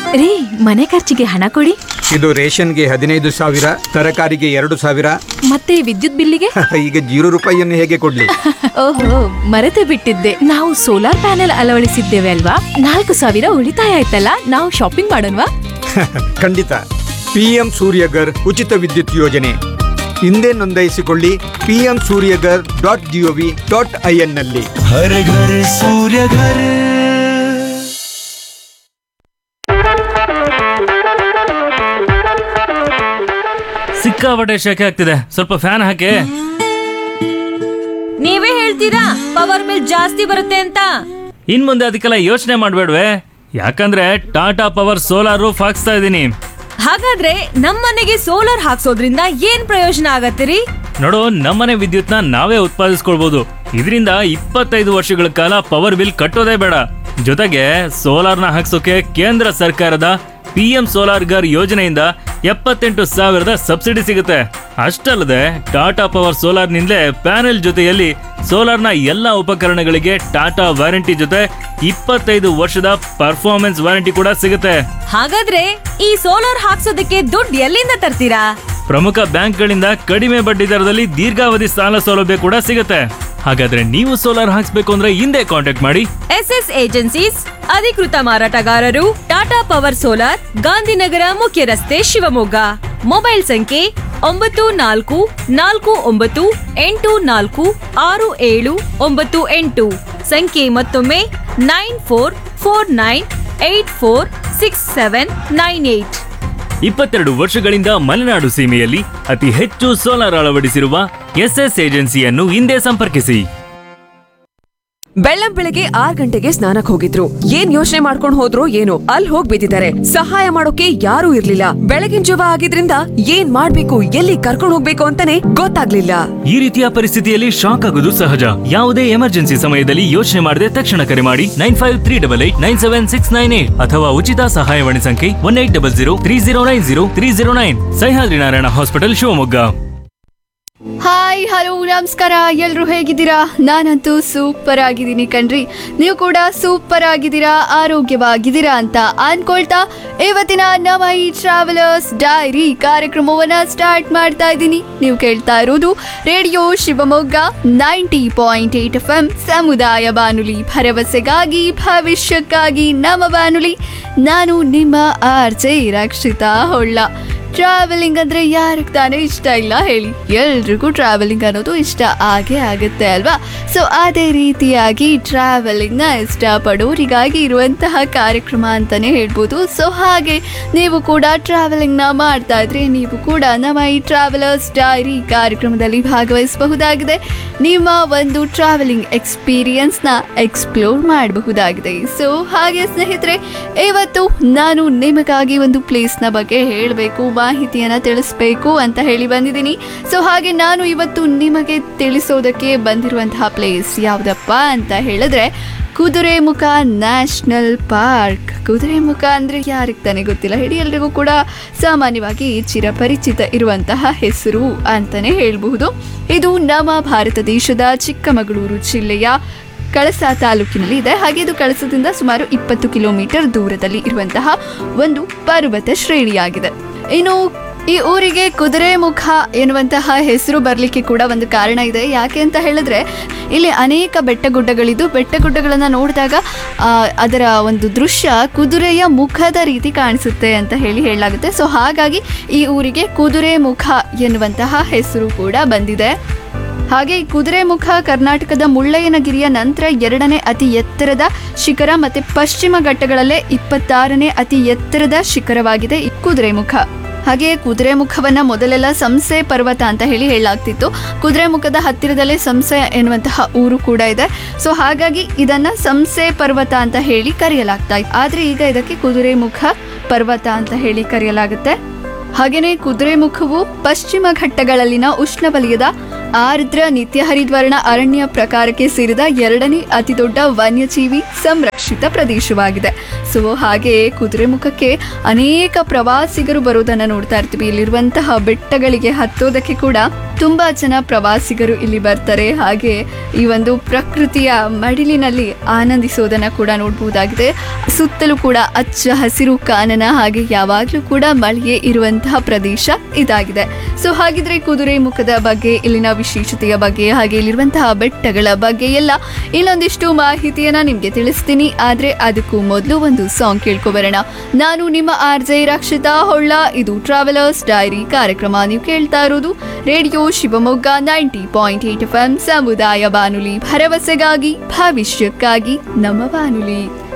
ರೀ ಮನೆ ಖರ್ಚಿಗೆ ಹಣ ಕೊಡಿ ಇದು ರೇಷನ್ಗೆ ಹದಿನೈದು ಸಾವಿರ ತರಕಾರಿಗೆ ಎರಡು ಸಾವಿರ ಮತ್ತೆ ವಿದ್ಯುತ್ ಬಿಲ್ಲಿಗೆ ಈಗ ಜೀರೋ ರೂಪಾಯಿಯನ್ನು ಹೇಗೆ ಕೊಡ್ಲಿ ಓಹೋ ಮರೆತೇ ಬಿಟ್ಟಿದ್ದೆ ನಾವು ಸೋಲಾರ್ ಪ್ಯಾನೆಲ್ ಅಳವಡಿಸಿದ್ದೇವೆ ಅಲ್ವಾ ನಾಲ್ಕು ಸಾವಿರ ಉಳಿತಾಯ ಆಯ್ತಲ್ಲ ನಾವು ಶಾಪಿಂಗ್ ಮಾಡೋಣವಾ ಖಂಡಿತ ಪಿಎಂ ಸೂರ್ಯಗರ್ ಉಚಿತ ವಿದ್ಯುತ್ ಯೋಜನೆ ಹಿಂದೆ ನೋಂದಾಯಿಸಿಕೊಳ್ಳಿ PM Suryaghar dot G O V dot I N ನಲ್ಲಿ हर घर सूर्य घर ಸಿಕ್ಕಾಪಟ್ಟೆ ಶೆಕೆ ಆಗ್ತಿದೆ ಸ್ವಲ್ಪ ಫ್ಯಾನ್ ಹಾಕಿ ನೀವೇ ಹೇಳ್ತೀರಾ ಪವರ್ ಬಿಲ್ ಜಾಸ್ತಿ ಬರುತ್ತೆ ಅಂತ ಇನ್ ಮುಂದೆ ಅದಕ್ಕೆಲ್ಲ ಯೋಚನೆ ಮಾಡ್ಬೇಡ್ವೆ ಯಾಕಂದ್ರೆ ಟಾಟಾ ಪವರ್ ಸೋಲಾರ್ ರೂಫ್ ಹಾಕ್ಸ್ತಾ ಇದ್ದೀನಿ ಹಾಗಾದ್ರೆ ನಮ್ಮನೆಗೆ ಸೋಲಾರ್ ಹಾಕ್ಸೋದ್ರಿಂದ ಏನ್ ಪ್ರಯೋಜನ ಆಗತ್ತಿರಿ ನೋಡು ನಮ್ಮನೆ ವಿದ್ಯುತ್ನ ನಾವೇ ಉತ್ಪಾದಿಸ್ಕೊಳ್ಬಹುದು ಇದರಿಂದ ಇಪ್ಪತ್ತೈದು ವರ್ಷಗಳ ಕಾಲ ಪವರ್ ಬಿಲ್ ಕಟ್ಟೋದೇ ಬೇಡ ಜೊತೆಗೆ ಸೋಲಾರ್ನ ಹಾಕ್ಸೋಕೆ ಕೇಂದ್ರ ಸರ್ಕಾರದ ಪಿ ಎಂ ಸೋಲಾರ್ ಗರ್ ಯೋಜನೆಯಿಂದ ಎಪ್ಪತ್ತೆಂಟು ಸಾವಿರದ ಸಬ್ಸಿಡಿ ಸಿಗುತ್ತೆ ಅಷ್ಟಲ್ಲದೆ ಟಾಟಾ ಪವರ್ ಸೋಲಾರ್ನಿಂದಲೇ ಪ್ಯಾನೆಲ್ ಜೊತೆಯಲ್ಲಿ ಸೋಲಾರ್ನ ಎಲ್ಲ ಉಪಕರಣಗಳಿಗೆ ಟಾಟಾ ವಾರಂಟಿ ಜೊತೆ ಇಪ್ಪತ್ತೈದು ವರ್ಷದ ಪರ್ಫಾರ್ಮೆನ್ಸ್ ವಾರಂಟಿ ಕೂಡ ಸಿಗುತ್ತೆ ಹಾಗಾದ್ರೆ ಈ ಸೋಲಾರ್ ಹಾಕ್ಸೋದಕ್ಕೆ ದುಡ್ಡು ಎಲ್ಲಿಂದ ತರ್ತೀರಾ ಪ್ರಮುಖ ಬ್ಯಾಂಕ್ಗಳಿಂದ ಕಡಿಮೆ ಬಡ್ಡಿ ದರದಲ್ಲಿ ದೀರ್ಘಾವಧಿ ಸಾಲ ಸೌಲಭ್ಯ ಕೂಡ ಸಿಗುತ್ತೆ ಹಾಗಾದ್ರೆ ನೀವು ಸೋಲಾರ್ ಹಾಕ್ಸ್ಬೇಕು ಅಂದ್ರೆ ಹಿಂದೆ ಕಾಂಟ್ಯಾಕ್ಟ್ ಮಾಡಿ ಎಸ್ ಎಸ್ ಏಜೆನ್ಸೀಸ್ ಅಧಿಕೃತ ಮಾರಾಟಗಾರರು ಟಾಟಾ ಪವರ್ ಸೋಲಾರ್ ಗಾಂಧಿನಗರ ಮುಖ್ಯ ರಸ್ತೆ ಶಿವಮೊಗ್ಗ ಮೊಬೈಲ್ ಸಂಖ್ಯೆ ಒಂಬತ್ತು ನಾಲ್ಕು ನಾಲ್ಕು ಒಂಬತ್ತು ಎಂಟು ನಾಲ್ಕು ಆರು ಏಳು ಒಂಬತ್ತು ಎಂಟು ಸಂಖ್ಯೆ ಮತ್ತೊಮ್ಮೆ nine four four nine eight four six seven nine eight ಇಪ್ಪತ್ತೆರಡು ವರ್ಷಗಳಿಂದ ಮಲೆನಾಡು ಸೀಮೆಯಲ್ಲಿ ಅತಿ ಹೆಚ್ಚು ಸೋಲಾರ್ ಅಳವಡಿಸಿರುವ ಎಸ್ಎಸ್ ಏಜೆನ್ಸಿಯನ್ನು ಹಿಂದೆ ಸಂಪರ್ಕಿಸಿ ಬೆಳ್ಳಂ ಬೆಳಗ್ಗೆ ಆರ್ ಗಂಟೆಗೆ ಸ್ನಾನಕ್ ಹೋಗಿದ್ರು ಏನ್ ಯೋಚನೆ ಮಾಡ್ಕೊಂಡ್ ಹೋದ್ರು ಏನೋ ಅಲ್ಲಿ ಹೋಗ್ ಬಿದ್ದಿದ್ದಾರೆ ಸಹಾಯ ಮಾಡೋಕೆ ಯಾರೂ ಇರ್ಲಿಲ್ಲ ಬೆಳಗಿನ ಜವ ಆಗಿದ್ರಿಂದ ಏನ್ ಮಾಡ್ಬೇಕು ಎಲ್ಲಿ ಕರ್ಕೊಂಡ್ ಹೋಗ್ಬೇಕು ಅಂತಾನೆ ಗೊತ್ತಾಗ್ಲಿಲ್ಲ ಈ ರೀತಿಯ ಪರಿಸ್ಥಿತಿಯಲ್ಲಿ ಶಾಕ್ ಆಗೋದು ಸಹಜ ಯಾವುದೇ ಎಮರ್ಜೆನ್ಸಿ ಸಮಯದಲ್ಲಿ ಯೋಚನೆ ಮಾಡದೆ ತಕ್ಷಣ ಕರೆ ಮಾಡಿ nine five three double eight nine seven six nine eight ಅಥವಾ ಉಚಿತ ಸಹಾಯವಾಣಿ ಸಂಖ್ಯೆ one eight double zero three zero nine zero three zero nine Sahyadri Narayana hospital Shivamogga hi hello ನಮಸ್ಕಾರ ಎಲ್ಲರೂ ಹೇಗಿದ್ದೀರಾ ನಾನಂತೂ ಸೂಪರ್ ಆಗಿದ್ದೀನಿ ಕಣ್ರಿ ನೀವು ಕೂಡ ಸೂಪರ್ ಆಗಿದ್ದೀರಾ ಆರೋಗ್ಯವಾಗಿದ್ದೀರಾ ಅಂತ ಅನ್ಕೊಳ್ತಾ ಇವತ್ತಿನ ನಮ್ಮ ಈ ಟ್ರಾವೆಲರ್ಸ್ ಡೈರಿ ಕಾರ್ಯಕ್ರಮವನ್ನ ಸ್ಟಾರ್ಟ್ ಮಾಡ್ತಾ ಇದ್ದೀನಿ ನೀವು ಕೇಳ್ತಾ ಇರೋದು radio Shivamogga ninety point eight F M ಸಮುದಾಯ ಬಾನುಲಿ ಭರವಸೆಗಾಗಿ ಭವಿಷ್ಯಕ್ಕಾಗಿ ನಮ್ಮ ಬಾನುಲಿ ನಾನು ನಿಮ್ಮ R J Rakshitha Holla travelling ಅಂದ್ರೆ ಯಾರಿಗೆ ತಾನೇ ಇಷ್ಟ ಇಲ್ಲ ಹೇಳಿ ಎಲ್ರಿಗೂ ಟ್ರಾವೆಲಿಂಗ್ ಅನ್ನೋದು ಇಷ್ಟ ಆಗೇ ಆಗುತ್ತೆ ಅಲ್ವಾ ಸೊ ಅದೇ ರೀತಿಯಾಗಿ ಟ್ರಾವೆಲಿಂಗ್ನ ಇಷ್ಟಪಡೋರಿಗಾಗಿ ಇರುವಂತಹ ಕಾರ್ಯಕ್ರಮ ಅಂತಾನೆ ಹೇಳ್ಬೋದು ಸೊ ಹಾಗೆ ನೀವು ಕೂಡ ಟ್ರಾವೆಲಿಂಗ್ನ ಮಾಡ್ತಾ ಇದ್ರೆ ನೀವು ಕೂಡ ನಮ್ಮ ಈ ಟ್ರಾವೆಲರ್ಸ್ ಡೈರಿ ಕಾರ್ಯಕ್ರಮದಲ್ಲಿ ಭಾಗವಹಿಸಬಹುದಾಗಿದೆ ನಿಮ್ಮ ಒಂದು ಟ್ರಾವೆಲಿಂಗ್ ಎಕ್ಸ್ಪೀರಿಯನ್ಸ್ನ ಎಕ್ಸ್ಪ್ಲೋರ್ ಮಾಡಬಹುದಾಗಿದೆ ಸೊ ಹಾಗೆ ಸ್ನೇಹಿತರೆ ಇವತ್ತು ನಾನು ನಿಮಗಾಗಿ ಒಂದು ಪ್ಲೇಸ್ನ ಬಗ್ಗೆ ಹೇಳಬೇಕು ಮಾಹಿತಿಯನ್ನು ತಿಳಿಸ್ಬೇಕು ಅಂತ ಹೇಳಿ ಬಂದಿದ್ದೀನಿ ಸೊ ಹಾಗೆ ನಾನು ಇವತ್ತು ನಿಮಗೆ ತಿಳಿಸೋದಕ್ಕೆ ಬಂದಿರುವಂತಹ ಪ್ಲೇಸ್ ಯಾವುದಪ್ಪ ಅಂತ ಹೇಳಿದ್ರೆ ಕುದುರೆಮುಖ ನ್ಯಾಷನಲ್ ಪಾರ್ಕ್ ಕುದುರೆಮುಖ ಅಂದರೆ ಯಾರಿಗೆ ತಾನೇ ಗೊತ್ತಿಲ್ಲ ಹೇಳಿ ಎಲ್ರಿಗೂ ಕೂಡ ಸಾಮಾನ್ಯವಾಗಿ ಚಿರಪರಿಚಿತ ಇರುವಂತಹ ಹೆಸರು ಅಂತಾನೆ ಹೇಳಬಹುದು ಇದು ನಮ್ಮ ಭಾರತ ದೇಶದ ಚಿಕ್ಕಮಗಳೂರು ಜಿಲ್ಲೆಯ ಕಳಸ ತಾಲೂಕಿನಲ್ಲಿ ಇದೆ ಹಾಗೆ ಇದು ಕಳಸದಿಂದ ಸುಮಾರು ಇಪ್ಪತ್ತು ಕಿಲೋಮೀಟರ್ ದೂರದಲ್ಲಿ ಇರುವಂತಹ ಒಂದು ಪರ್ವತ ಶ್ರೇಣಿಯಾಗಿದೆ ಇನ್ನು ಈ ಊರಿಗೆ ಕುದುರೆಮುಖ ಎನ್ನುವಂತಹ ಹೆಸರು ಬರಲಿಕ್ಕೆ ಕೂಡ ಒಂದು ಕಾರಣ ಇದೆ ಯಾಕೆ ಅಂತ ಹೇಳಿದ್ರೆ ಇಲ್ಲಿ ಅನೇಕ ಬೆಟ್ಟಗುಡ್ಡಗಳಿದ್ದು ಬೆಟ್ಟಗುಡ್ಡಗಳನ್ನು ನೋಡಿದಾಗ ಆ, ಅದರ ಒಂದು ದೃಶ್ಯ ಕುದುರೆಯ ಮುಖದ ರೀತಿ ಕಾಣಿಸುತ್ತೆ ಅಂತ ಹೇಳಿ ಹೇಳಲಾಗುತ್ತೆ ಸೊ ಹಾಗಾಗಿ ಈ ಊರಿಗೆ ಕುದುರೆಮುಖ ಎನ್ನುವಂತಹ ಹೆಸರು ಕೂಡ ಬಂದಿದೆ ಹಾಗೆ ಈ ಕುದುರೆಮುಖ ಕರ್ನಾಟಕದ ಮುಳ್ಳಯ್ಯನಗಿರಿಯ ನಂತರ ಎರಡನೇ ಅತಿ ಎತ್ತರದ ಶಿಖರ ಮತ್ತೆ ಪಶ್ಚಿಮ ಘಟ್ಟಗಳಲ್ಲೇ ಇಪ್ಪತ್ತಾರನೇ ಅತಿ ಎತ್ತರದ ಶಿಖರವಾಗಿದೆ ಈ ಕುದುರೆಮುಖ ಹಾಗೆ ಕುದುರೆಮುಖವನ್ನ ಮೊದಲೆಲ್ಲ ಸಂಸೆ ಪರ್ವತ ಅಂತ ಹೇಳಿ ಹೇಳಲಾಗ್ತಿತ್ತು ಕುದುರೆಮುಖದ ಹತ್ತಿರದಲ್ಲೇ ಸಂಸೆ ಎನ್ನುವಂತಹ ಊರು ಕೂಡ ಇದೆ ಸೊ ಹಾಗಾಗಿ ಇದನ್ನ ಸಂಸೆ ಪರ್ವತ ಅಂತ ಹೇಳಿ ಕರೆಯಲಾಗ್ತಾ ಇತ್ತು ಆದ್ರೆ ಈಗ ಇದಕ್ಕೆ ಕುದುರೆಮುಖ ಪರ್ವತ ಅಂತ ಹೇಳಿ ಕರೆಯಲಾಗುತ್ತೆ ಹಾಗೆಯೇ ಕುದುರೆಮುಖವು ಪಶ್ಚಿಮ ಘಟ್ಟಗಳಲ್ಲಿನ ಉಷ್ಣವಲಯದ ಆರ್ದ್ರ ನಿತ್ಯ ಹರಿದ್ವರ್ಣ ಅರಣ್ಯ ಪ್ರಕಾರಕ್ಕೆ ಸೇರಿದ ಎರಡನೇ ಅತಿ ದೊಡ್ಡ ವನ್ಯಜೀವಿ ಸಂರಕ್ಷಿತ ಪ್ರದೇಶವಾಗಿದೆ ಸೊ ಹಾಗೆ ಕುದುರೆಮುಖಕ್ಕೆ ಅನೇಕ ಪ್ರವಾಸಿಗರು ಬರೋದನ್ನ ನೋಡ್ತಾ ಇರ್ತೀವಿ ಇಲ್ಲಿರುವಂತಹ ಬೆಟ್ಟಗಳಿಗೆ ಹತ್ತೋದಕ್ಕೆ ಕೂಡ ತುಂಬ ಜನ ಪ್ರವಾಸಿಗರು ಇಲ್ಲಿ ಬರ್ತಾರೆ ಹಾಗೆ ಈ ಒಂದು ಪ್ರಕೃತಿಯ ಮಡಿಲಿನಲ್ಲಿ ಆನಂದಿಸೋದನ್ನು ಕೂಡ ನೋಡ್ಬೋದಾಗಿದೆ ಸುತ್ತಲೂ ಕೂಡ ಹಚ್ಚ ಹಸಿರು ಕಾನನ ಹಾಗೆ ಯಾವಾಗಲೂ ಕೂಡ ಮಳೆಯೇ ಇರುವಂತಹ ಪ್ರದೇಶ ಇದಾಗಿದೆ ಸೊ ಹಾಗಿದ್ರೆ ಕುದುರೆ ಮುಖದ ಬಗ್ಗೆ ಇಲ್ಲಿನ ವಿಶೇಷತೆಯ ಬಗ್ಗೆ ಹಾಗೆ ಇಲ್ಲಿರುವಂತಹ ಬೆಟ್ಟಗಳ ಬಗ್ಗೆ ಎಲ್ಲ ಇಲ್ಲೊಂದಿಷ್ಟು ಮಾಹಿತಿಯನ್ನ ನಿಮ್ಗೆ ತಿಳಿಸ್ತೀನಿ ಆದ್ರೆ ಅದಕ್ಕೂ ಮೊದಲು ಒಂದು ಸಾಂಗ್ ಕೇಳ್ಕೊಬರೋಣ ನಾನು ನಿಮ್ಮ ಆರ್ ಜೆ ರಕ್ಷಿತಾ ಹೊಳ್ಳ ಇದು ಟ್ರಾವೆಲರ್ಸ್ ಡೈರಿ ಕಾರ್ಯಕ್ರಮ ನೀವು ಕೇಳ್ತಾ ಇರೋದು radio Shivamogga ninety point eight F M ಸಮುದಾಯ ಬಾನುಲಿ ಭರವಸೆಗಾಗಿ ಭವಿಷ್ಯಕ್ಕಾಗಿ ನಮ್ಮ ಬಾನುಲಿ